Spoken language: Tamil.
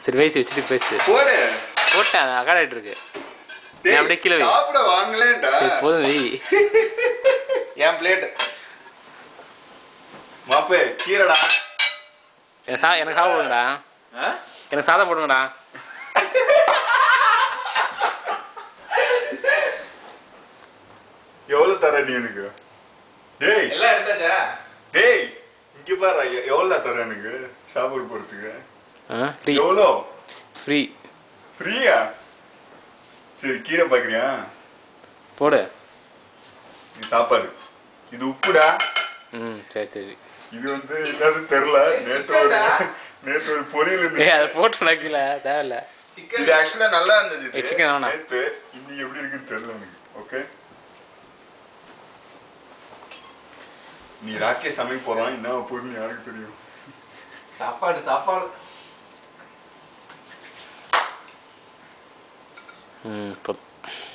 சரி பேசி வச்சுட்டு பேசு போடு போட்டேன் அது அகாடாயிட்டு இருக்கு டேய், அப்படியே கீழே வை. சாப்பிட வாங்கலேன்டா சரி போதும் வை என் பிளேட் மாப்பே கீரைடா எனக்கு சா எனக்கு சாதம் போடுங்கடா எனக்கு சாதம் போடுங்கடா எவ்வளவு தர நீ எனக்கு டேய் எல்லாம் எடுத்தாச்சா டேய் இங்க பாரு எ- எவ்வளவு தர எனக்கு சாப்பாடு போறதுக்கு ஆ ஃப்ரீ எவ்வளோ ஃப்ரீ ஃப்ரீயா சரி கீரை பாக்குறியா போடு இது சாப்பாடு இது உப்புடா ம் சரி சரி இது வந்து என்னது தெரியல நேத்து ஒரு நேத்து ஒரு பொரியல் ஏய் இருந்துச்சு அதை போட்டு நக்கல தேவையில்ல இது ஆக்சுவலா நல்லா இருந்தது ஏய், இது. chicken வேணாம். நேத்து இன்னைக்கு எப்படி இருக்குன்னு தெரியல எனக்கு ஓகே நீ ராக்கே சமைக்க போறான் என்ன போடுன்னு யாருக்கு தெரியும் சாப்பாடு சாப்பாடு ம் போதும்